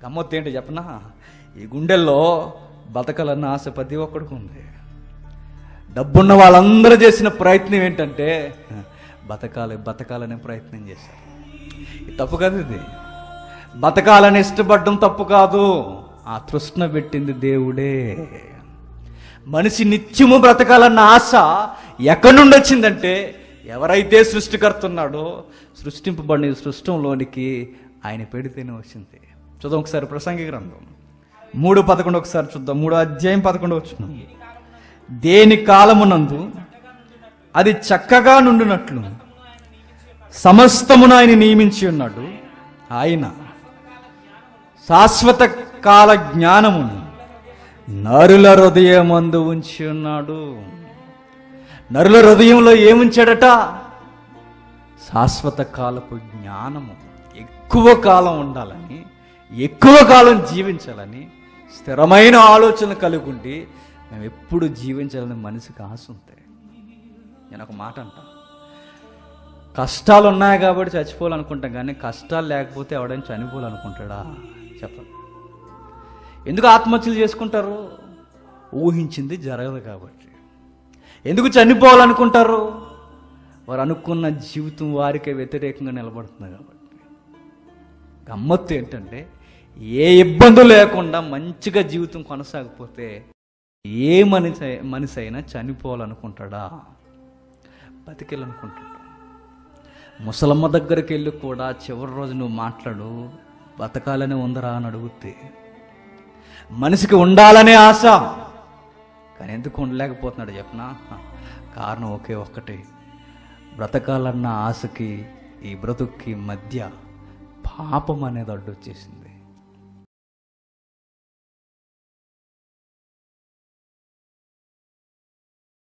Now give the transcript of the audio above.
గమ్మత్తు ఏంటి చెప్పనా ఈ గుండెల్లో బతకాలన్న ఆశ ప్రతి ఒక్కడికి ఉంది డబ్బున్న వాళ్ళందరూ చేసిన ప్రయత్నం ఏంటంటే బతకాలి బతకాలనే ప్రయత్నం చేశారు ఇది తప్పు కాదు ఇది బతకాలని ఇష్టపడడం తప్పు కాదు ఆ తృష్ణ పెట్టింది దేవుడే మనిషి నిత్యము బ్రతకాలన్న ఆశ ఎక్కడి నుండి వచ్చిందంటే ఎవరైతే సృష్టికర్త ఉన్నాడో సృష్టింపబడిన ఈ సృష్టంలోనికి ఆయన పెడితేనే వచ్చింది చూద్దాం ఒకసారి ప్రసంగి గ్రంథం మూడు పదకొండు ఒకసారి చూద్దాం మూడు అధ్యాయం పదకొండు వచ్చిన దేని కాలమునందు అది చక్కగా నుండినట్లు సమస్తమును ఆయన నియమించి ఉన్నాడు ఆయన శాశ్వత కాల జ్ఞానమును నరుల హృదయమందు ఉంచి ఉన్నాడు నరుల హృదయంలో ఏముంచాడట శాశ్వత కాలపు జ్ఞానము ఎక్కువ కాలం ఉండాలని ఎక్కువ కాలం జీవించాలని స్థిరమైన ఆలోచన కలిగి ఉండి మేము ఎప్పుడు జీవించాలని మనిషికి ఆశ ఉంది నేను ఒక మాట అంటా కష్టాలు ఉన్నాయి కాబట్టి చచ్చిపోవాలనుకుంటాం కానీ కష్టాలు లేకపోతే ఎవడైనా చనిపోవాలనుకుంటాడా చెప్పండి ఎందుకు ఆత్మహత్యలు చేసుకుంటారు ఊహించింది జరగదు కాబట్టి ఎందుకు చనిపోవాలనుకుంటారు వారు అనుకున్న జీవితం వారికే వ్యతిరేకంగా నిలబడుతుంది కాబట్టి గమ్మత్తు ఏంటంటే ఏ ఇబ్బంది లేకుండా మంచిగా జీవితం కొనసాగిపోతే ఏ మనిషి మనిషి అయినా చనిపోవాలనుకుంటాడా బతికెళ్ళనుకుంటాడు ముసలమ్మ దగ్గరికి వెళ్ళి కూడా చివరి రోజు నువ్వు మాట్లాడు బతకాలనే ఉందరా అని అడుగుతే మనిషికి ఉండాలనే ఆశ కానీ ఎందుకు ఉండలేకపోతున్నాడు చెప్పనా కారణం ఒకే ఒక్కటే బ్రతకాలన్న ఆశకి ఈ బ్రతుక్కి మధ్య పాపం అనేది అడ్డొచ్చేసింది